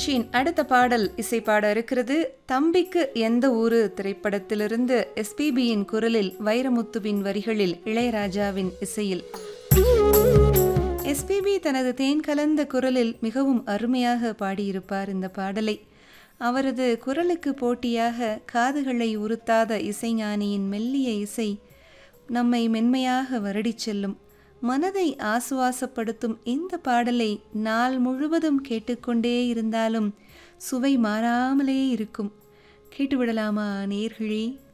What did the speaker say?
நிகழ்ச்சியின் அடுத்த பாடல் இசைப்பாட இருக்கிறது தம்பிக்கு எந்த ஊரு திரைப்படத்திலிருந்து எஸ்பிபியின் குரலில் வைரமுத்துவின் வரிகளில் இளையராஜாவின் இசையில் எஸ்பிபி தனது தேன் கலந்த குரலில் மிகவும் அருமையாக பாடியிருப்பார் இந்த பாடலை அவரது குரலுக்கு போட்டியாக காதுகளை உறுத்தாத இசைஞானியின் மெல்லிய இசை நம்மை மென்மையாக வருடிச் செல்லும் மனதை ஆசுவாசப்படுத்தும் இந்த பாடலை நாள் முழுவதும் கேட்டுக்கொண்டே இருந்தாலும் சுவை மாறாமலே இருக்கும் கேட்டுவிடலாமா நேர்களே